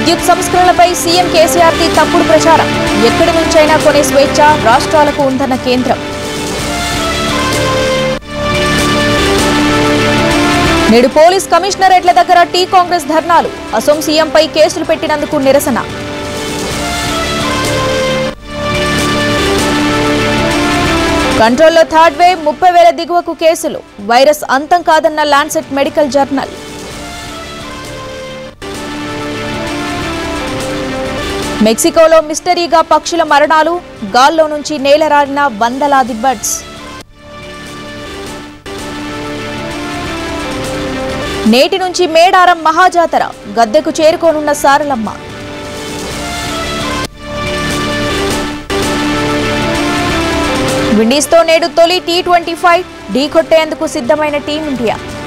విద్యుత్ సంస్కరణలపై సీఎం కేసీఆర్ది తప్పుడు ప్రచారం ఎక్కడి నుంచైనా కొనే స్వేచ్ఛ రాష్ట్రాలకు ఉందన్న కేంద్రం నేడు పోలీస్ కమిషనరేట్ల దగ్గర టీ కాంగ్రెస్ ధర్నాలు అసోం సీఎంపై కేసులు పెట్టినందుకు నిరసన కంట్రోల్లో థర్డ్ వేవ్ ముప్పై వేల దిగువకు కేసులు వైరస్ అంతం కాదన్న లాన్సెట్ మెడికల్ జర్నల్ మెక్సికోలో మిస్టరీగా పక్షుల మరణాలు గాల్లో నుంచి నేలరాలిన వందలాది బర్డ్స్ నేటి నుంచి మేడారం మహాజాతర గద్దెకు చేరుకోనున్న సారలమ్మ విండీస్తో నేడు తొలి టీ ట్వంటీ ఫైవ్ ఢీ కొట్టేందుకు సిద్ధమైన టీమిండియా